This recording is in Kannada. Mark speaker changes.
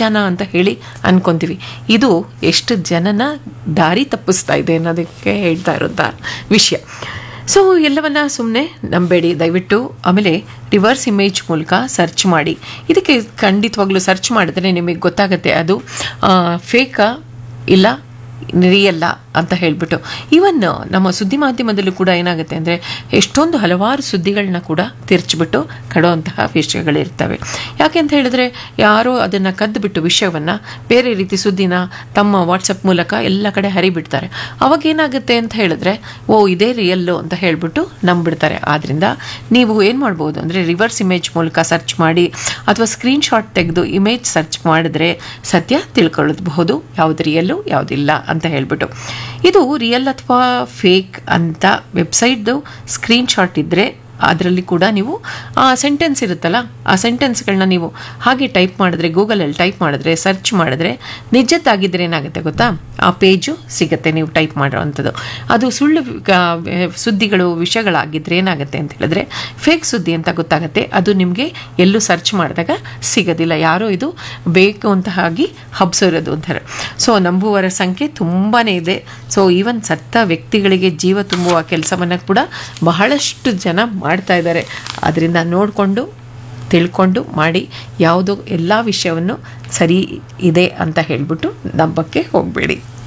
Speaker 1: ನಿಜಾನ ಅಂತ ಹೇಳಿ ಅನ್ಕೊಂತೀವಿ ಇದು ಎಷ್ಟು ಜನನ ದಾರಿ ತಪ್ಪಿಸ್ತಾ ಇದೆ ಅನ್ನೋದಕ್ಕೆ ಹೇಳ್ತಾ ಇರೋಂಥ ವಿಷಯ ಸೊ ಎಲ್ಲವನ್ನ ಸುಮ್ಮನೆ ನಂಬೇಡಿ ದಯವಿಟ್ಟು ಆಮೇಲೆ ರಿವರ್ಸ್ ಇಮೇಜ್ ಮೂಲಕ ಸರ್ಚ್ ಮಾಡಿ ಇದಕ್ಕೆ ಖಂಡಿತವಾಗ್ಲೂ ಸರ್ಚ್ ಮಾಡಿದ್ರೆ ನಿಮಗೆ ಗೊತ್ತಾಗುತ್ತೆ ಅದು ಫೇಕಾ ಇಲ್ಲ ರಿಯಲ್ಲ ಅಂತ ಹೇಳಿಬಿಟ್ಟು ಈವನ್ ನಮ್ಮ ಸುದ್ದಿ ಮಾಧ್ಯಮದಲ್ಲೂ ಕೂಡ ಏನಾಗುತ್ತೆ ಅಂದರೆ ಎಷ್ಟೊಂದು ಹಲವಾರು ಸುದ್ದಿಗಳನ್ನ ಕೂಡ ತಿರ್ಚಿಬಿಟ್ಟು ಕಡುವಂತಹ ವಿಷಯಗಳಿರ್ತವೆ ಯಾಕೆ ಅಂತ ಹೇಳಿದ್ರೆ ಯಾರೋ ಅದನ್ನು ಕದ್ದುಬಿಟ್ಟು ವಿಷಯವನ್ನು ಬೇರೆ ರೀತಿ ಸುದ್ದಿನ ತಮ್ಮ ವಾಟ್ಸಪ್ ಮೂಲಕ ಎಲ್ಲ ಕಡೆ ಹರಿಬಿಡ್ತಾರೆ ಅವಾಗ ಏನಾಗುತ್ತೆ ಅಂತ ಹೇಳಿದ್ರೆ ಓ ಇದೇ ರಿಯಲ್ಲು ಅಂತ ಹೇಳಿಬಿಟ್ಟು ನಂಬಿಡ್ತಾರೆ ಆದ್ದರಿಂದ ನೀವು ಏನು ಮಾಡ್ಬೋದು ಅಂದರೆ ರಿವರ್ಸ್ ಇಮೇಜ್ ಮೂಲಕ ಸರ್ಚ್ ಮಾಡಿ ಅಥವಾ ಸ್ಕ್ರೀನ್ಶಾಟ್ ತೆಗೆದು ಇಮೇಜ್ ಸರ್ಚ್ ಮಾಡಿದ್ರೆ ಸದ್ಯ ತಿಳ್ಕೊಳ್ಳಬಹುದು ಯಾವುದು ರಿಯಲ್ಲು ಯಾವುದಿಲ್ಲ ಅಂತ ಹೇಳ್ಬಿಟ್ಟು ಇದು ರಿಯಲ್ ಅಥವಾ ಫೇಕ್ ಅಂತ ವೆಬ್ಸೈಟ್ದು ಸ್ಕ್ರೀನ್ಶಾಟ್ ಇದ್ದರೆ ಅದರಲ್ಲಿ ಕೂಡ ನೀವು ಆ ಸೆಂಟೆನ್ಸ್ ಇರುತ್ತಲ್ಲ ಆ ಸೆಂಟೆನ್ಸ್ಗಳನ್ನ ನೀವು ಹಾಗೆ ಟೈಪ್ ಮಾಡಿದ್ರೆ ಗೂಗಲಲ್ಲಿ ಟೈಪ್ ಮಾಡಿದ್ರೆ ಸರ್ಚ್ ಮಾಡಿದ್ರೆ ನಿಜದ್ದಾಗಿದ್ದರೆ ಏನಾಗುತ್ತೆ ಗೊತ್ತಾ ಆ ಪೇಜು ಸಿಗುತ್ತೆ ನೀವು ಟೈಪ್ ಮಾಡಿರೋವಂಥದ್ದು ಅದು ಸುಳ್ಳು ಗ- ಸುದ್ದಿಗಳು ವಿಷಯಗಳಾಗಿದ್ದರೆ ಏನಾಗುತ್ತೆ ಅಂತ ಹೇಳಿದ್ರೆ ಫೇಕ್ ಸುದ್ದಿ ಅಂತ ಗೊತ್ತಾಗುತ್ತೆ ಅದು ನಿಮಗೆ ಎಲ್ಲೂ ಸರ್ಚ್ ಮಾಡಿದಾಗ ಸಿಗೋದಿಲ್ಲ ಯಾರೋ ಇದು ಬೇಕು ಅಂತ ಆಗಿ ಹಬ್ಸಿರೋದು ಅಂತಾರೆ ಸೊ ನಂಬುವರ ಸಂಖ್ಯೆ ತುಂಬಾ ಇದೆ ಸೊ ಈವನ್ ಸತ್ತ ವ್ಯಕ್ತಿಗಳಿಗೆ ಜೀವ ತುಂಬುವ ಕೆಲಸವನ್ನು ಕೂಡ ಬಹಳಷ್ಟು ಜನ ಮಾಡ್ತಾ ಇದ್ದಾರೆ ಅದರಿಂದ ನೋಡಿಕೊಂಡು ತಿಳ್ಕೊಂಡು ಮಾಡಿ ಯಾವುದೋ ಎಲ್ಲ ವಿಷಯವನ್ನು ಸರಿ ಇದೆ ಅಂತ ಹೇಳಿಬಿಟ್ಟು ನಂಬಕ್ಕೆ ಹೋಗಬೇಡಿ